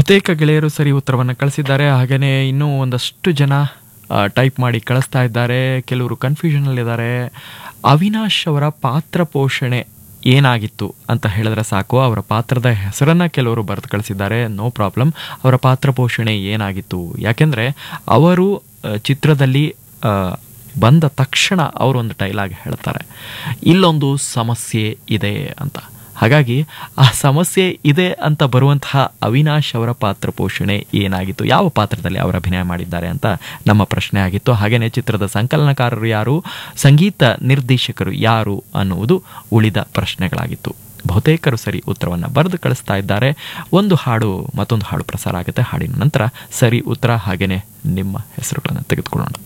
ಬಹುತೇಕ ಗೆಳೆಯರು ಸರಿ ಉತ್ತರವನ್ನು ಕಳಿಸಿದ್ದಾರೆ ಹಾಗೆಯೇ ಇನ್ನೂ ಒಂದಷ್ಟು ಜನ ಟೈಪ್ ಮಾಡಿ ಕಳಿಸ್ತಾ ಇದ್ದಾರೆ ಕೆಲವರು ಕನ್ಫ್ಯೂಷನಲ್ಲಿದ್ದಾರೆ ಅವಿನಾಶ್ ಅವರ ಪಾತ್ರ ಪೋಷಣೆ ಏನಾಗಿತ್ತು ಅಂತ ಹೇಳಿದ್ರೆ ಸಾಕು ಅವರ ಪಾತ್ರದ ಹೆಸರನ್ನು ಕೆಲವರು ಬರೆದು ಕಳಿಸಿದ್ದಾರೆ ನೋ ಪ್ರಾಬ್ಲಮ್ ಅವರ ಪಾತ್ರ ಪೋಷಣೆ ಏನಾಗಿತ್ತು ಯಾಕೆಂದರೆ ಅವರು ಆ, ಚಿತ್ರದಲ್ಲಿ ಆ, ಬಂದ ತಕ್ಷಣ ಅವರೊಂದು ಡೈಲಾಗ್ ಹೇಳ್ತಾರೆ ಇಲ್ಲೊಂದು ಸಮಸ್ಯೆ ಇದೆ ಅಂತ ಹಾಗಾಗಿ ಆ ಸಮಸ್ಯೆ ಇದೆ ಅಂತ ಬರುವಂತಹ ಅವಿನಾಶ್ ಅವರ ಪಾತ್ರ ಪೋಷಣೆ ಏನಾಗಿತ್ತು ಯಾವ ಪಾತ್ರದಲ್ಲಿ ಅವರು ಅಭಿನಯ ಮಾಡಿದ್ದಾರೆ ಅಂತ ನಮ್ಮ ಪ್ರಶ್ನೆ ಆಗಿತ್ತು ಹಾಗೆಯೇ ಚಿತ್ರದ ಸಂಕಲನಕಾರರು ಯಾರು ಸಂಗೀತ ನಿರ್ದೇಶಕರು ಯಾರು ಅನ್ನುವುದು ಉಳಿದ ಪ್ರಶ್ನೆಗಳಾಗಿತ್ತು ಬಹುತೇಕರು ಸರಿ ಉತ್ತರವನ್ನು ಬರೆದು ಕಳಿಸ್ತಾ ಇದ್ದಾರೆ ಒಂದು ಹಾಡು ಮತ್ತೊಂದು ಹಾಡು ಪ್ರಸಾರ ಆಗುತ್ತೆ ಹಾಡಿನ ನಂತರ ಸರಿ ಉತ್ತರ ಹಾಗೆಯೇ ನಿಮ್ಮ ಹೆಸರುಗಳನ್ನು ತೆಗೆದುಕೊಳ್ಳೋಣ